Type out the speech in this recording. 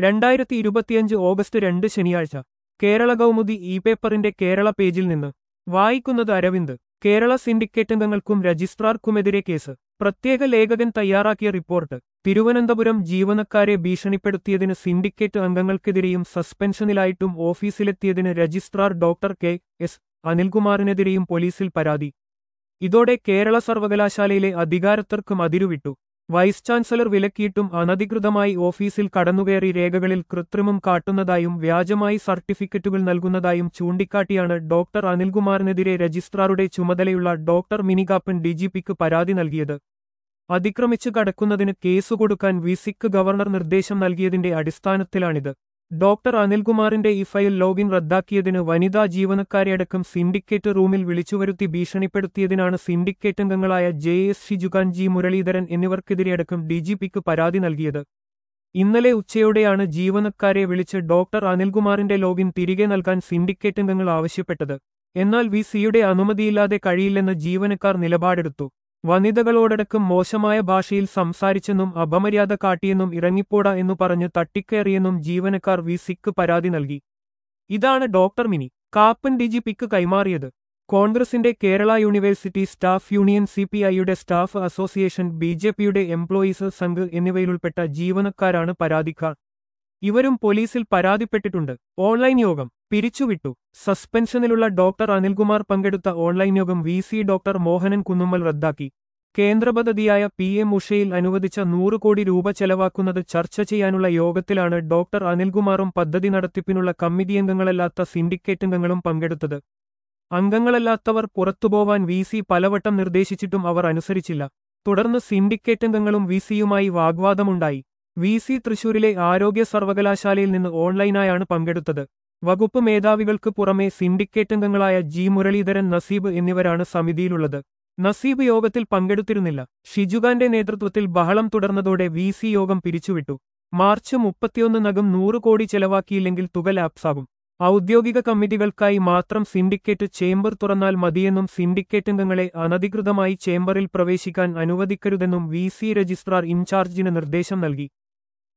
രണ്ടായിരത്തി ഇരുപത്തിയഞ്ച് ഓഗസ്റ്റ് രണ്ട് ശനിയാഴ്ച കേരള കൗമുദി ഇ പേപ്പറിന്റെ കേരള പേജിൽ നിന്ന് വായിക്കുന്നത് അരവിന്ദ് കേരള സിൻഡിക്കേറ്റ് അംഗങ്ങൾക്കും രജിസ്ട്രാർക്കുമെതിരെ കേസ് പ്രത്യേക ലേഖകൻ തയ്യാറാക്കിയ റിപ്പോർട്ട് തിരുവനന്തപുരം ജീവനക്കാരെ ഭീഷണിപ്പെടുത്തിയതിന് സിൻഡിക്കേറ്റ് അംഗങ്ങൾക്കെതിരെയും സസ്പെൻഷനിലായിട്ടും ഓഫീസിലെത്തിയതിന് രജിസ്ട്രാർ ഡോക്ടർ കെ എസ് അനിൽകുമാറിനെതിരെയും പോലീസിൽ പരാതി ഇതോടെ കേരള സർവകലാശാലയിലെ അധികാരത്തർക്കും അതിരുവിട്ടു വൈസ് ചാൻസലർ വിലക്കിയിട്ടും അനധികൃതമായി ഓഫീസിൽ കടന്നുകയറി രേഖകളിൽ കൃത്രിമം കാട്ടുന്നതായും വ്യാജമായി സർട്ടിഫിക്കറ്റുകൾ നൽകുന്നതായും ചൂണ്ടിക്കാട്ടിയാണ് ഡോക്ടർ അനിൽകുമാറിനെതിരെ രജിസ്ട്രാറുടെ ചുമതലയുള്ള ഡോക്ടർ മിനികാപ്പൻ ഡിജിപിക്ക് പരാതി നൽകിയത് അതിക്രമിച്ചു കടക്കുന്നതിന് കേസ് കൊടുക്കാൻ വിസിക്ക് ഗവർണർ നിർദ്ദേശം നൽകിയതിന്റെ അടിസ്ഥാനത്തിലാണിത് ഡോക്ടർ അനിൽകുമാറിന്റെ ഈ ഫയൽ ലോഗിൻ റദ്ദാക്കിയതിന് വനിതാ ജീവനക്കാരെയടക്കം സിൻഡിക്കേറ്റ് റൂമിൽ വിളിച്ചുവരുത്തി ഭീഷണിപ്പെടുത്തിയതിനാണ് സിൻഡിക്കേറ്റ് അംഗങ്ങളായ J S Shijukhan G Muraleedharan എന്നിവർക്കെതിരെയടക്കം ഡിജിപിക്ക് പരാതി നൽകിയത് ഇന്നലെ ഉച്ചയോടെയാണ് ജീവനക്കാരെ വിളിച്ച് ഡോക്ടർ അനിൽകുമാറിന്റെ ലോഗിൻ തിരികെ നൽകാൻ സിൻഡിക്കേറ്റ് അംഗങ്ങൾ ആവശ്യപ്പെട്ടത് എന്നാൽ വി സിയുടെ അനുമതിയില്ലാതെ കഴിയില്ലെന്ന് ജീവനക്കാർ നിലപാടെടുത്തു വനിതകളോടടക്കം മോശമായ ഭാഷയിൽ സംസാരിച്ചെന്നും അപമര്യാദ കാട്ടിയെന്നും ഇറങ്ങിപ്പോടാ എന്നു പറഞ്ഞ് തട്ടിക്കയറിയെന്നും ജീവനക്കാർ വി സിക്ക് പരാതി നൽകി ഇതാണ് ഡോക്ടർ മിനി കാപ്പൻ ഡിജിപിക്ക് കൈമാറിയത് കോൺഗ്രസിന്റെ Kerala university staff union C P ഐയുടെ സ്റ്റാഫ് അസോസിയേഷൻ ബി ജെ പിയുടെ എംപ്ലോയീസ് സംഘ് എന്നിവയിലുൾപ്പെട്ട ജീവനക്കാരാണ് പരാതിക്കാർ ഇവരും പോലീസിൽ പരാതിപ്പെട്ടിട്ടുണ്ട് ഓൺലൈൻ യോഗം പിരിച്ചുവിട്ടു സസ്പെൻഷനിലുള്ള ഡോക്ടർ അനിൽകുമാർ പങ്കെടുത്ത ഓൺലൈൻ യോഗം V C doctor Mohanan Kunnummal റദ്ദാക്കി കേന്ദ്ര പദ്ധതിയായ പി എം ഉഷയിൽ അനുവദിച്ച നൂറ് കോടി രൂപ ചെലവാക്കുന്നത് ചർച്ച ചെയ്യാനുള്ള യോഗത്തിലാണ് ഡോക്ടർ അനിൽകുമാറും പദ്ധതി നടത്തിപ്പിനുള്ള കമ്മിറ്റി അംഗങ്ങളല്ലാത്ത സിൻഡിക്കേറ്റ് അംഗങ്ങളും പങ്കെടുത്തത് അംഗങ്ങളല്ലാത്തവർ പുറത്തുപോവാൻ വി സി പലവട്ടം നിർദ്ദേശിച്ചിട്ടും അവർ അനുസരിച്ചില്ല തുടർന്ന് സിൻഡിക്കേറ്റ് അംഗങ്ങളും വി സിയുമായി വാഗ്വാദമുണ്ടായി വി സി തൃശൂരിലെ ആരോഗ്യ സർവകലാശാലയിൽ നിന്ന് ഓൺലൈനായാണ് പങ്കെടുത്തത് വകുപ്പ് മേധാവികൾക്ക് പുറമെ സിൻഡിക്കേറ്റ് അംഗങ്ങളായ ജി മുരളീധരൻ നസീബ് എന്നിവരാണ് സമിതിയിലുള്ളത് നസീബ് യോഗത്തിൽ പങ്കെടുത്തിരുന്നില്ല ഷിജുഖാന്റെ നേതൃത്വത്തിൽ ബഹളം തുടർന്നതോടെ വി സി യോഗം പിരിച്ചുവിട്ടു മാർച്ച് മുപ്പത്തിയൊന്നിനകം നൂറ് കോടി ചെലവാക്കിയില്ലെങ്കിൽ തുക ലാപ്സാകും ഔദ്യോഗിക കമ്മിറ്റികൾക്കായി മാത്രം സിൻഡിക്കേറ്റ് ചേംബർ തുറന്നാൽ മതിയെന്നും സിൻഡിക്കേറ്റ് അംഗങ്ങളെ അനധികൃതമായി ചേംബറിൽ പ്രവേശിക്കാൻ അനുവദിക്കരുതെന്നും വി സി രജിസ്ട്രാർ ഇൻചാർജിന് നിർദ്ദേശം നൽകി